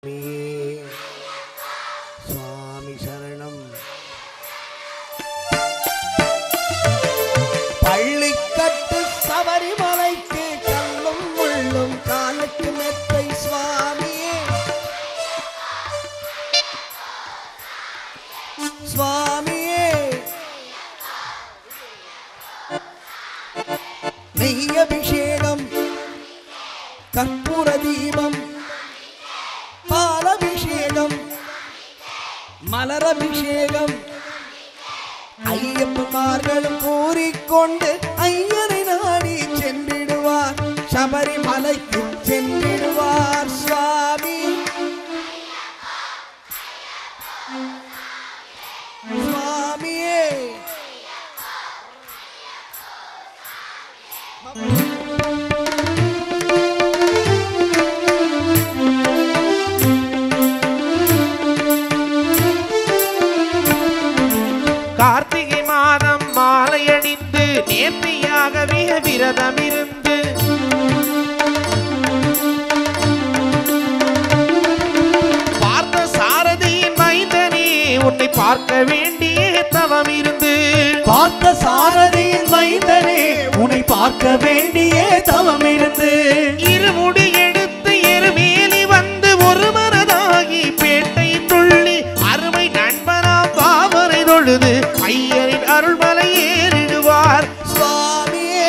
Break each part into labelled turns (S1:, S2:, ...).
S1: சுவாமியே சுவாமி சரணம் பள்ளிக்கட்டு சபரிமலைக்கு கல்லும் முள்ளும் காலுக்கு மெத்தை சுவாமியே சுவாமியே நெய் அபிஷேகம் கற்பூர தீபம் பாலபிஷேகம் மலரபிஷேகம் ஐயப்பமார்களும் கூறிக்கொண்டு ஐயரை நாடி சென்றிடுவார் சபரிமலைக்கு சென்றிடுவார் சுவாமி சுவாமியே
S2: கார்த்திகை மாதம் மாலையணிந்து நேர்த்தியாகவே விரதமிருந்து பார்த்த சாரதியின் மைந்தனே உன்னை பார்க்க வேண்டிய தவம் இருந்து
S3: பார்த்த சாரதியின் மைந்தனே உன்னை பார்க்க வேண்டிய தவம் இருந்து
S2: இருமுடி எடுத்து எருமேலி வந்து ஒரு மனதாகி பேட்டை துள்ளி அருமை நண்பனாம் பாவரை தொழுது ஐயரின் அருள்மலை ஏறிடுவார்
S1: சுவாமியே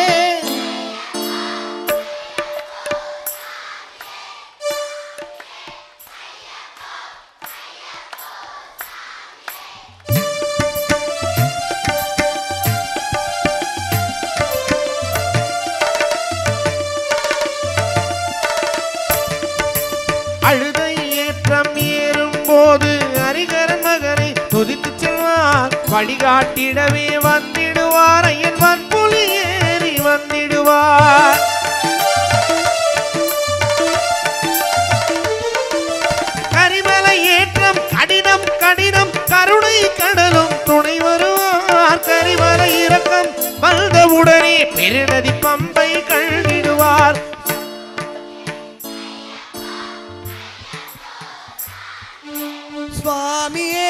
S2: அழுதை ஏற்றம் ஏறும் போது ஹரிகரன் மகனை துதித்து செல்வார் வழிகாட்டிடவே வந்திடுவார் ஐயன் வன்புலி ஏறி வந்திடுவார் கரிமலை ஏற்றம் கடினம் கடினம் கருணை கடலும் துணை வருவார் கரிமலை இறக்கம் வந்தவுடனே பெருநதி பம்பை கழுவிடுவார்
S1: சுவாமியே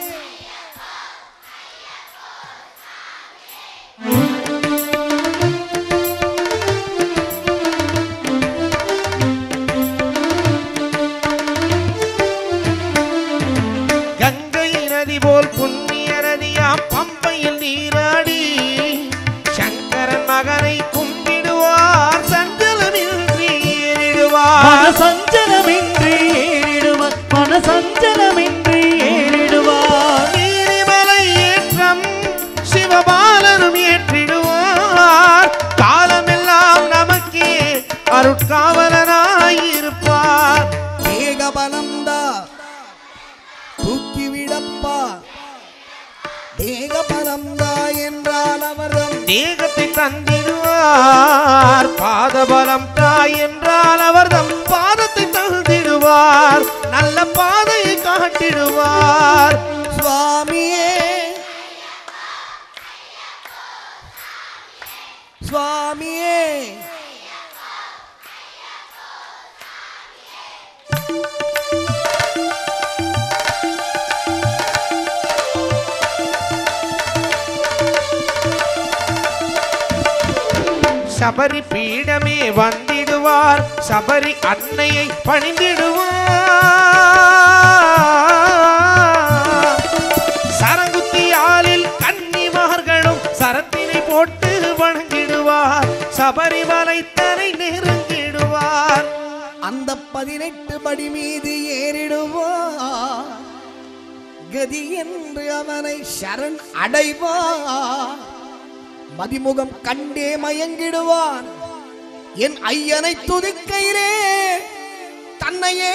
S2: கங்கை நதி போல் புண்ணிய நதியாம் பம்பையில் நீராடி சங்கரன் மகனை கும்பிடுவார் சஞ்சலமின்றி ஏறிடுவார்
S3: மனசஞ்சலமின்றி ஏறிடுவார் மனசஞ்சலமின்றி ஏறிடுவார்
S2: நீலிமலை ஏற்றம் சிவபாலனும் ஏற்றிடுவார் காலமெல்லாம் நமக்கே அருட்காவலனாயிருப்பார்
S1: தேகபலம்தா தூக்கிவிடப்பா தேகபலம்தா என்றால் அவர்தம்
S2: தேகத்தை தந்திடுவார் பாதபலம் தாய் என்றால் அவர்தம் பாதத்தை தந்திடுவார் நல்ல பாதையை காட்டிடுவார்
S1: சுவாமியே சுவாமியே
S2: சபரி பீடமே வந்திடுவார் சபரி அன்னையை பணிந்திடுவார் சரங்குத்தியாலில் கன்னிமார்களும் சரத்தினை போட்டு வணங்கிடுவார் சபரிமலை தரை நெருங்கிடுவார்
S1: அந்த பதினெட்டு படி மீது ஏறிடுவார் கதி என்று அவனை சரண் அடைவார் மதிமுகம் கண்டே மயங்கிடுவான் என் ஐயனை துதிக்கையிலே தன்னையே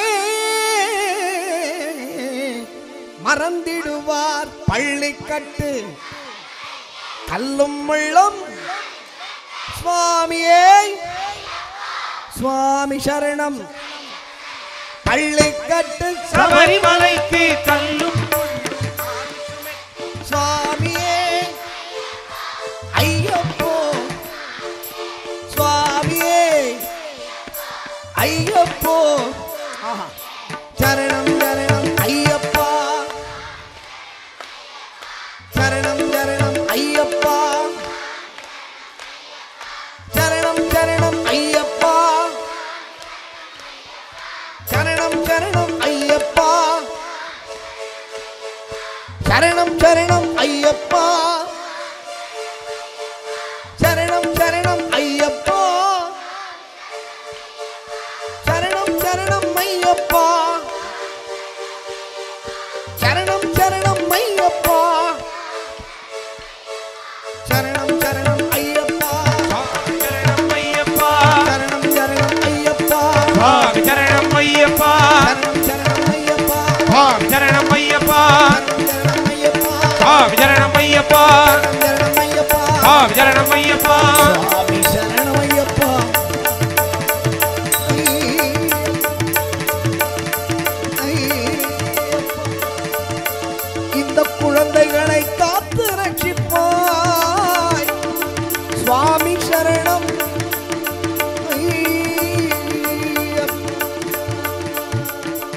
S1: மறந்திடுவார் பள்ளிக்கட்டு கல்லும் முள்ளும் சுவாமியே சுவாமி சரணம் பள்ளிக்கட்டு
S2: சபரிமலைக்கு கல்லும்
S1: சுவாமியே ஐயப்போ சுவாமியே ஐயப்போ ஆஹா. சரண சரணம் சரணம் ஐயப்பா சரணம் சரணம் ஐயப்பா சரணம் சரணம் ஐயப்பா சரணம் சரணம் ஐயப்பா சரணம் சரணம் ஐயப்பா சரணம் சரணம் ஐயப்பா
S2: சரணம் ஐயப்பா
S1: சரணம் சரணம் ஐயப்பா
S2: சுவாமி சரணம் ஐயப்பா
S1: சரணம் சரணம் ஐயப்பா
S2: சுவாமி சரணம் ஐயப்பா
S1: சரணம் ஐயப்பா
S2: சுவாமி சரணம் ஐயப்பா
S1: சரணம் ஐயப்பா
S2: சுவாமி சரணம் ஐயப்பா
S1: சுவாமி சரணம் ஐயப்பா இந்த குழந்தைகளை காத்து ரட்சிப்பாய் சுவாமி சரணம் ஐயப்பா.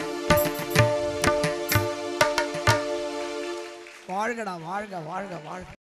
S1: வாழ்கடா வாழ்க வாழ்க வாழ்க